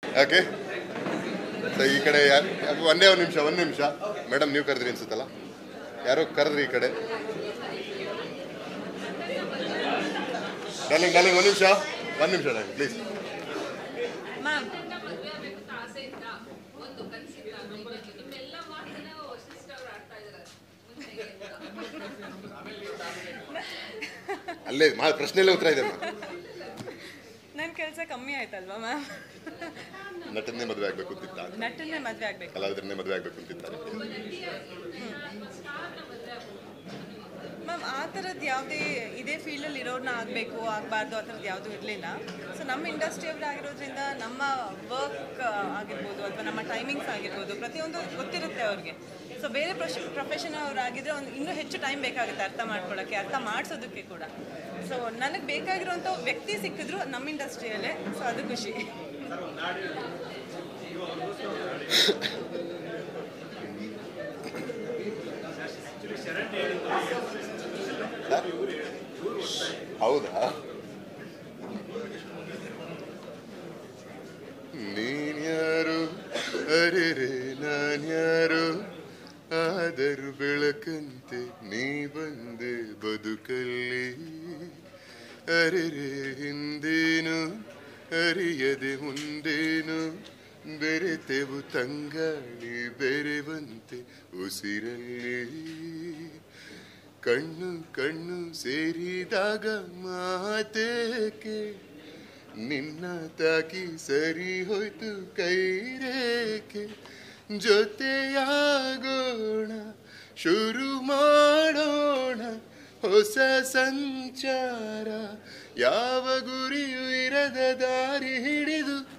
okay so ಈ ಕಡೆ ಯಾರು ಒಂದೇ ಒಂದು ನಿಮಿಷ ಒಂದು ನಿಮಿಷ ಮೇಡಮ್ ನೀವು ಕರೆದ್ರಿ ಅನ್ಸುತ್ತಲ್ಲ ಯಾರೋ ಕರೆದ್ರಿ ಈ ಕಡೆ ಡಾರ್ಲಿಂಗ್ ಡಾರ್ಲಿಂಗ್ ಒಂದು ನಿಮಿಷ ಒಂದು ನಿಮಿಷ ಡಾರ್ಲಿಂಗ್ ಪ್ಲೀಸ್ ಮ್ಯಾಮ್ ಮದುವೆ ಆಗಬೇಕಂತ ಆಸೆ ಇತ್ತ ಒಂದು ಕನಸಿತ್ತ ನಿಮ್ಮೆಲ್ಲ ಮಾತನ್ನ ಸಿಸ್ಟರ್ ಆಡ್ತಾ ಇದ್ದಾರೆ ಅಲ್ಲೇ ಮಾ ಪ್ರಶ್ನೆಯಲ್ಲೇ ಉತ್ತರ ಇದೆ ನನ್ನ ಕೆಲಸ ಕಮ್ಮಿ ಆಯ್ತಲ್ವಾ ಮ್ಯಾಮ್ ನಟನ್ನೇ ಮದುವೆ ಆಗ್ಬೇಕು ಅಂತಿತ್ತ ನಟನ್ನೇ ಮದುವೆ ಆಗ್ಬೇಕು ಕಲಾವಿದರನ್ನೇ ಮದುವೆ ಆಗ್ಬೇಕು ಅಂತಿದ್ದಾರೆ ಮ್ಯಾಮ್ ಆ ಥರದ್ದು ಯಾವುದೇ ಇದೇ ಫೀಲ್ಡಲ್ಲಿ ಇರೋರನ್ನ ಆಗಬೇಕು ಆಗಬಾರ್ದು ಆ ಥರದ್ದು ಯಾವುದೂ ಇರಲಿಲ್ಲ ಸೊ ನಮ್ಮ ಇಂಡಸ್ಟ್ರಿಯವ್ರು ಆಗಿರೋದ್ರಿಂದ ನಮ್ಮ ವರ್ಕ್ ಆಗಿರ್ಬೋದು ಅಥವಾ ನಮ್ಮ ಟೈಮಿಂಗ್ಸ್ ಆಗಿರ್ಬೋದು ಪ್ರತಿಯೊಂದು ಗೊತ್ತಿರುತ್ತೆ ಅವ್ರಿಗೆ ಸೊ ಬೇರೆ ಪ್ರೊಫ್ ಪ್ರೊಫೆಷನ್ ಅವರಾಗಿದ್ರೆ ಒಂದು ಇನ್ನೂ ಹೆಚ್ಚು ಟೈಮ್ ಬೇಕಾಗುತ್ತೆ ಅರ್ಥ ಮಾಡ್ಕೊಳ್ಳೋಕ್ಕೆ ಅರ್ಥ ಮಾಡಿಸೋದಕ್ಕೆ ಕೂಡ ಸೊ ನನಗೆ ಬೇಕಾಗಿರೋಂಥ ವ್ಯಕ್ತಿ ಸಿಕ್ಕಿದ್ರು ನಮ್ಮ ಇಂಡಸ್ಟ್ರಿಯಲ್ಲೇ ಸೊ ಅದು ಖುಷಿ ಹೌದಾ ನೀನ್ಯಾರು ಅರೆರೆ ನಾನ್ಯಾರು ಆದರೂ ಬೆಳಕಂತೆ ನೀ ಬಂದೆ ಬದುಕಲ್ಲಿ ಅರೆರೆ ಹಿಂದೇನು ಅರಿಯದೆ ಮುಂದೇನು ಬೆರೆತೆವು ತಂಗಾಳಿ ಬೆರೆವಂತೆ ಉಸಿರಲ್ಲಿ ಕಣ್ಣು ಕಣ್ಣು ಸೇರಿದಾಗ ಮಾತೇಕೆ ನಿನ್ನ ತಾಕಿ ಸರಿ ಹೋಯ್ತು ಕೈರೇಕೆ ಜೊತೆಯಾಗೋಣ ಶುರು ಮಾಡೋಣ ಹೊಸ ಸಂಚಾರ ಯಾವ ಗುರಿಯೂ ಇರದ ದಾರಿ ಹಿಡಿದು